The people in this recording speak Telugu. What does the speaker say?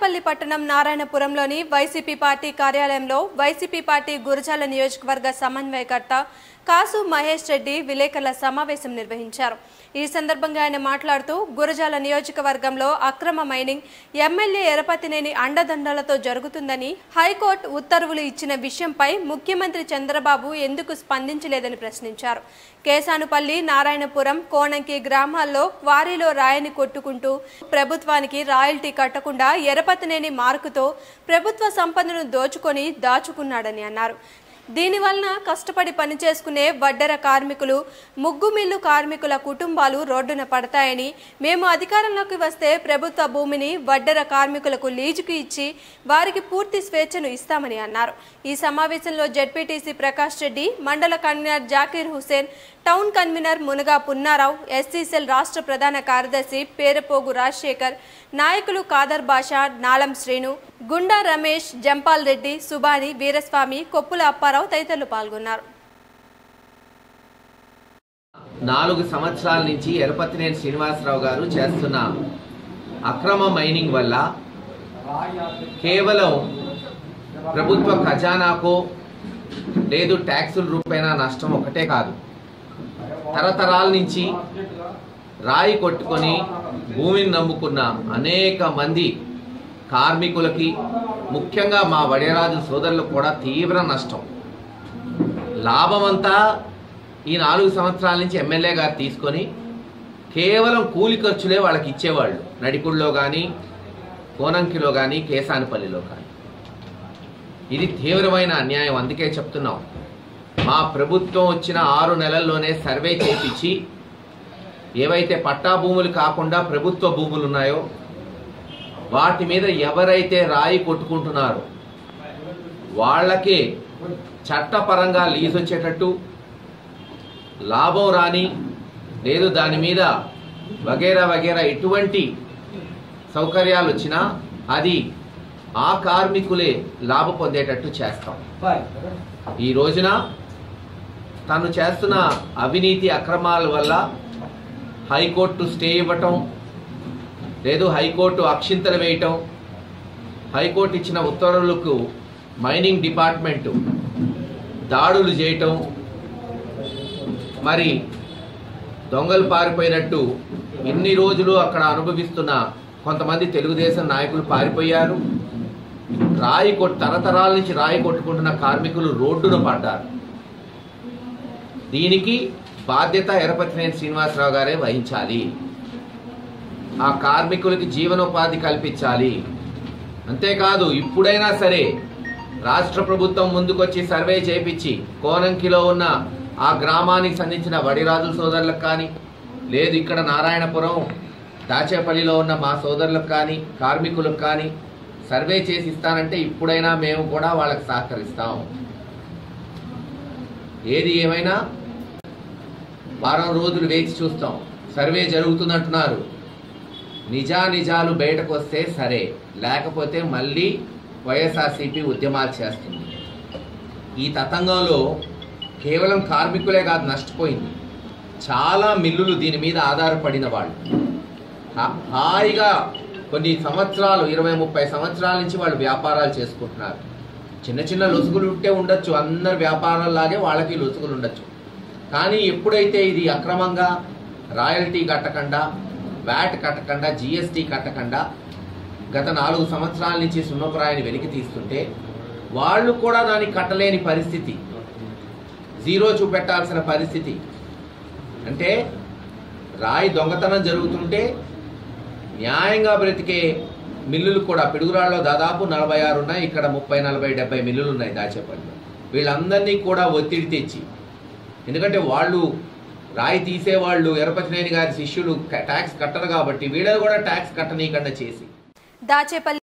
దాచేపల్లి పట్టణం నారాయణపురంలోని వైసీపీ పార్టీ కార్యాలయంలో వైసీపీ పార్టీ గురజాల నియోజకవర్గ సమన్వయకర్త కాసు మహేష్ రెడ్డి విలేకరుల సమావేశం నిర్వహించారు ఈ సందర్భంగా ఆయన మాట్లాడుతూ గురజాల నియోజకవర్గంలో అక్రమ మైనింగ్ ఎమ్మెల్యే ఎరపతినేని అండదండలతో జరుగుతుందని హైకోర్టు ఉత్తర్వులు ఇచ్చిన విషయంపై ముఖ్యమంత్రి చంద్రబాబు ఎందుకు స్పందించలేదని ప్రశ్నించారు కేసానుపల్లి నారాయణపురం కోనంకి గ్రామాల్లో క్వారీలో రాయిని కొట్టుకుంటూ ప్రభుత్వానికి రాయల్టీ కట్టకుండా ఎరపతినేని మార్కుతో ప్రభుత్వ సంపదను దోచుకొని దాచుకున్నాడని అన్నారు దీనివలన కష్టపడి పనిచేసుకునే వడ్డెర కార్మికులు ముగ్గు మిల్లు కార్మికుల కుటుంబాలు రోడ్డున పడతాయని మేము అధికారంలోకి వస్తే ప్రభుత్వ భూమిని వడ్డెర కార్మికులకు లీజుకు ఇచ్చి వారికి పూర్తి స్వేచ్ఛను ఇస్తామని అన్నారు ఈ సమావేశంలో జెడ్పీటీసీ ప్రకాష్ రెడ్డి మండల convener Zakir Hussain town convener Munaga Punnarao SC cell రాష్ట్ర ప్రధాన కార్యదర్శి పేరపోగు రాజశేఖర్ నాయకులు కాదర్ బాషా నాలం శ్రీను గుండా రమేష్ జంపాల్ రెడ్డి సుబాని వీరస్వామి కొప్పుల అప్పారావు తదితరులు పాల్గొన్నారు నాలుగు సంవత్సరాల నుంచి ఎరపతినేని శ్రీనివాసరావు గారు చేస్తున్న అక్రమ మైనింగ్ వల్ల కేవలం ప్రభుత్వ ఖజానాకో లేదు ట్యాక్సుల రూపేణా నష్టం ఒకటే కాదు తరతరాల నుంచి రాయి కొట్టుకొని భూమిని నమ్ముకున్న అనేక మంది కార్మికులకి ముఖ్యంగా మా వడిరాజు సోదరులకు కూడా తీవ్ర నష్టం లాభమంతా ఈ నాలుగు సంవత్సరాల నుంచి ఎమ్మెల్యే గారు తీసుకొని కేవలం కూలి ఖర్చులే వాళ్ళకి ఇచ్చేవాళ్ళు నడికుడిలో కానీ కోనంకిలో కానీ కేసానపల్లిలో కానీ ఇది తీవ్రమైన అన్యాయం అందుకే చెప్తున్నాం మా ప్రభుత్వం వచ్చిన ఆరు నెలల్లోనే సర్వే చేపించి ఏవైతే పట్టా భూములు కాకుండా ప్రభుత్వ భూములు ఉన్నాయో వాటి మీద ఎవరైతే రాయి కొట్టుకుంటున్నారో వాళ్ళకే చట్టపరంగా లీజ్ వచ్చేటట్టు లాభం రాని లేదు దాని మీద వగేరా వగేరా ఎటువంటి సౌకర్యాలు వచ్చినా అది ఆ కార్మికులే లాభ పొందేటట్టు చేస్తాం ఈ రోజున తను చేస్తున్న అవినీతి అక్రమాల వల్ల హైకోర్టు స్టే ఇవ్వటం లేదు హైకోర్టు అక్షింతలు వేయటం హైకోర్టు ఇచ్చిన ఉత్తర్వులకు మైనింగ్ డిపార్ట్మెంటు దాడులు చేయటం మరి దొంగలు పారిపోయినట్టు ఇన్ని రోజులు అక్కడ అనుభవిస్తున్న కొంతమంది తెలుగుదేశం నాయకులు పారిపోయారు రాయి కొట్ తరతరాల నుంచి రాయి కొట్టుకుంటున్న కార్మికులు రోడ్డున పడ్డారు దీనికి బాధ్యత ఎరపతినేని శ్రీనివాసరావు గారే వహించాలి ఆ కార్మికులకి జీవనోపాధి కల్పించాలి అంతేకాదు ఇప్పుడైనా సరే రాష్ట్ర ప్రభుత్వం ముందుకొచ్చి సర్వే చేపించి కోనంకిలో ఉన్న ఆ గ్రామానికి సంబంధించిన వడిరాజుల సోదరులకు కానీ లేదు ఇక్కడ నారాయణపురం దాచేపల్లిలో ఉన్న మా సోదరులకు కానీ కార్మికులకు కానీ సర్వే చేసి ఇస్తానంటే ఇప్పుడైనా మేము కూడా వాళ్ళకి సహకరిస్తాం ఏది ఏమైనా వారం రోజులు వేచి చూస్తాం సర్వే జరుగుతుందంటున్నారు నిజానిజాలు బయటకు వస్తే సరే లేకపోతే మళ్ళీ వైఎస్ఆర్సీపీ ఉద్యమాలు చేస్తుంది ఈ తతంగంలో కేవలం కార్మికులే కాదు నష్టపోయింది చాలా మిల్లులు దీని మీద ఆధారపడిన వాళ్ళు హా- హాయిగా కొన్ని సంవత్సరాలు ఇరవై ముప్పై సంవత్సరాల నుంచి వాళ్ళు వ్యాపారాలు చేసుకుంటున్నారు చిన్న చిన్న లొసుగులు ఉంటే ఉండొచ్చు అందరు వ్యాపారాల్లాగే వాళ్ళకి లొసుగులు ఉండొచ్చు కానీ ఎప్పుడైతే ఇది అక్రమంగా రాయల్టీ కట్టకుండా వ్యాట్ కట్టకుండా జిఎస్టీ కట్టకుండా గత నాలుగు సంవత్సరాల నుంచి సున్నపురాయిని వెలికి తీస్తుంటే వాళ్ళు కూడా దానికి కట్టలేని పరిస్థితి జీరో చూపెట్టాల్సిన పరిస్థితి అంటే రాయి దొంగతనం జరుగుతుంటే న్యాయంగా బ్రతికే మిల్లులు కూడా పిడుగురాళ్ళలో దాదాపు నలభై ఆరు ఉన్నాయి ఇక్కడ ముప్పై నలభై డెబ్బై మిల్లులు ఉన్నాయి దాచేపల్లిలో వీళ్ళందరినీ కూడా ఒత్తిడి తెచ్చి ఎందుకంటే వాళ్ళు రాయి తీసేవాళ్ళు ఎరపతినేని గారి శిష్యులు ట్యాక్స్ కట్టరు కాబట్టి వీళ్ళని కూడా ట్యాక్స్ కట్టనీయకుండా చేసి దాచేపల్లి